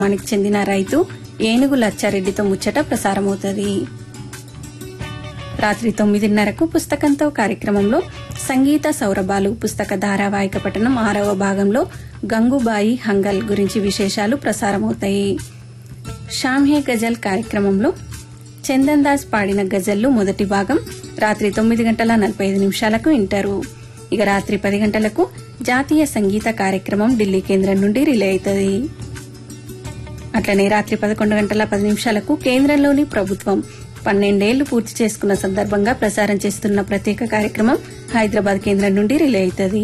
గ్రామానికి చెందిన రైతు ఏనుగు లచ్చారెడ్డితో ముచ్చట ప్రసారమవుతుంది రాత్రి తొమ్మిదిన్నరకు పుస్తకంతో కార్యక్రమంలో సంగీత సౌరభాలు పుస్తక ధారావాహిక పఠనం ఆరవ భాగంలో గంగుబాయి హంగల్ గురించి విశేషాలు ప్రసారమవుతాయి షామ్హే గజల్ కార్యక్రమంలో చందన్ దాస్ పాడిన గజల్లు మొదటి భాగం రాత్రి తొమ్మిది గంటల నలభై ఐదు నిమిషాలకు వింటారు ఇక రాత్రి పది గంటలకు జాతీయ సంగీత కార్యక్రమం ఢిల్లీ కేంద్రం నుండి రిలే అవుతుంది అట్లనే రాత్రి పదకొండు గంటల పది నిమిషాలకు కేంద్రంలోని ప్రభుత్వం పన్నెండేళ్లు పూర్తి చేసుకున్న సందర్భంగా ప్రసారం చేస్తున్న ప్రత్యేక కార్యక్రమం హైదరాబాద్ కేంద్రం నుండి రిలే అవుతుంది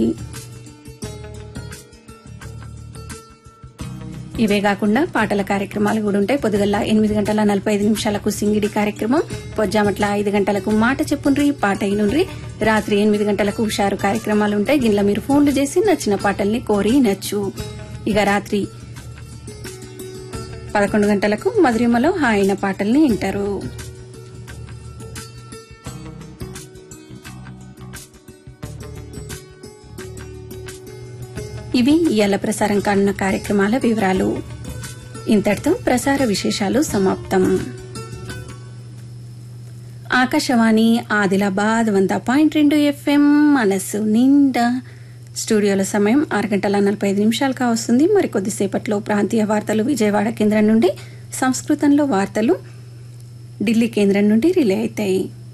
ఇవే కాకుండా పాటల కార్యక్రమాలు కూడా ఉంటాయి పొద్దుగల్ల ఎనిమిది గంటల నలభై ఐదు నిమిషాలకు సింగిడి కార్యక్రమం పొజ్జామట్ల ఐదు గంటలకు మాట చెప్పుండ్రి పాట అయినుండ్రి రాత్రి ఎనిమిది గంటలకు హుషారు కార్యక్రమాలు ఉంటాయి గిన్నెల మీరు ఫోన్లు చేసి నచ్చిన పాటల్ని కోరి నచ్చు ఇక రాత్రి పదకొండు గంటలకు మధురిమలో హాయిన పాటల్ని వింటారు ఇవి ఇయ్యాల ప్రసారం కానున్న కార్యక్రమాల వివరాలు ఇంతటితో ప్రసార విశేషాలు సమాప్తం ఆకాశవాణి ఆదిలాబాద్ వంద పాయింట్ రెండు ఎఫ్ఎం మనస్సు నిండా స్టూడియోల సమయం ఆరు గంటల నలభై ఐదు నిమిషాలు కావస్తుంది మరికొద్దిసేపట్లో ప్రాంతీయ వార్తలు విజయవాడ కేంద్రం నుండి సంస్కృతంలో వార్తలు ఢిల్లీ కేంద్రం నుండి రిలే అవుతాయి